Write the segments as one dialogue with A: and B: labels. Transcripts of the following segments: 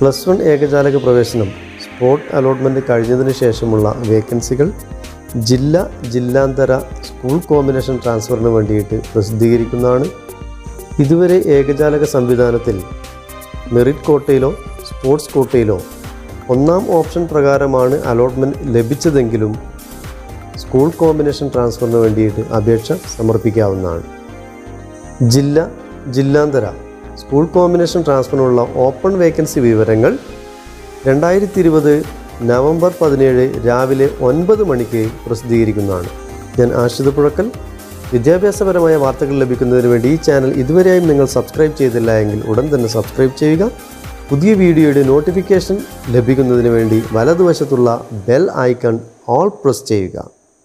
A: plus one ഏകജാലക പ്രവേശനം spot allotment കഴിഞ്ഞതിന് ശേഷമുള്ള വേക്കൻസികൾ ജില്ല ജില്ലാന്തര സ്കൂൾ കോമ്പിനേഷൻ ട്രാൻസ്ഫറിന് വേണ്ടിയിട്ട് പ്രസിദ്ധീകരിക്കുന്നതാണ് ഇതുവരെ ഏകജാലക സംവിധാനത്തിൽ മെറിറ്റ് കോട്ടയിലോ സ്പോർട്സ് കോട്ടയിലോ ഒന്നാം ഓപ്ഷൻ പ്രകാരമാണ് അലോട്ട്മെൻറ്റ് ലഭിച്ചതെങ്കിലും സ്കൂൾ കോമ്പിനേഷൻ ട്രാൻസ്ഫറിന് വേണ്ടിയിട്ട് അപേക്ഷ സമർപ്പിക്കാവുന്നതാണ് ജില്ല ജില്ലാന്തര സ്കൂൾ കോമ്പിനേഷൻ ട്രാൻസ്ഫറിനുള്ള ഓപ്പൺ വേക്കൻസി വിവരങ്ങൾ രണ്ടായിരത്തി ഇരുപത് നവംബർ പതിനേഴ് രാവിലെ ഒൻപത് മണിക്ക് പ്രസിദ്ധീകരിക്കുന്നതാണ് ഞാൻ ആശ്രിത പുഴക്കൽ വിദ്യാഭ്യാസപരമായ വാർത്തകൾ ലഭിക്കുന്നതിന് വേണ്ടി ഈ ചാനൽ ഇതുവരെയും നിങ്ങൾ സബ്സ്ക്രൈബ് ചെയ്തില്ല എങ്കിൽ ഉടൻ തന്നെ സബ്സ്ക്രൈബ് ചെയ്യുക പുതിയ വീഡിയോയുടെ നോട്ടിഫിക്കേഷൻ ലഭിക്കുന്നതിന് വേണ്ടി വലതുവശത്തുള്ള ബെൽ ഐക്കൺ ഓൾ പ്രസ് ചെയ്യുക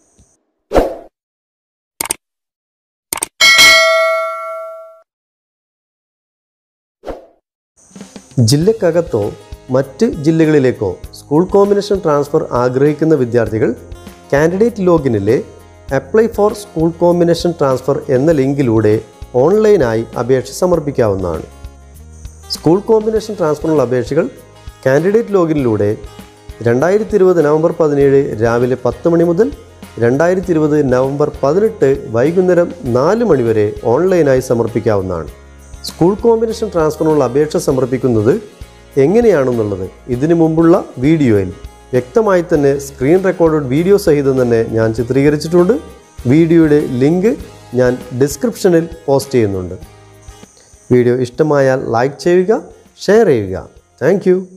A: ജില്ലക്കകത്തോ മറ്റ് ജില്ലകളിലേക്കോ സ്കൂൾ കോമ്പിനേഷൻ ട്രാൻസ്ഫർ ആഗ്രഹിക്കുന്ന വിദ്യാർത്ഥികൾ കാൻഡിഡേറ്റ് ലോഗിനിലെ apply for school combination transfer എന്ന ലിങ്കിലൂടെ ഓൺലൈനായി അപേക്ഷ സമർപ്പിക്കാവുന്നതാണ് സ്കൂൾ കോമ്പിനേഷൻ ട്രാൻസ്ഫറിനുള്ള അപേക്ഷകൾ കാൻഡിഡേറ്റ് ലോഗിനിലൂടെ രണ്ടായിരത്തി ഇരുപത് നവംബർ പതിനേഴ് രാവിലെ പത്ത് മണി മുതൽ രണ്ടായിരത്തി ഇരുപത് നവംബർ പതിനെട്ട് വൈകുന്നേരം നാല് മണി വരെ ഓൺലൈനായി സമർപ്പിക്കാവുന്നതാണ് സ്കൂൾ കോമ്പിനേഷൻ ട്രാൻസ്ഫറിനുള്ള അപേക്ഷ സമർപ്പിക്കുന്നത് എങ്ങനെയാണെന്നുള്ളത് ഇതിനു മുമ്പുള്ള വീഡിയോയിൽ വ്യക്തമായി തന്നെ സ്ക്രീൻ റെക്കോർഡഡ് വീഡിയോ സഹിതം തന്നെ ഞാൻ ചിത്രീകരിച്ചിട്ടുണ്ട് വീഡിയോയുടെ ലിങ്ക് ഞാൻ ഡിസ്ക്രിപ്ഷനിൽ പോസ്റ്റ് ചെയ്യുന്നുണ്ട് വീഡിയോ ഇഷ്ടമായാൽ ലൈക്ക് ചെയ്യുക ഷെയർ ചെയ്യുക താങ്ക്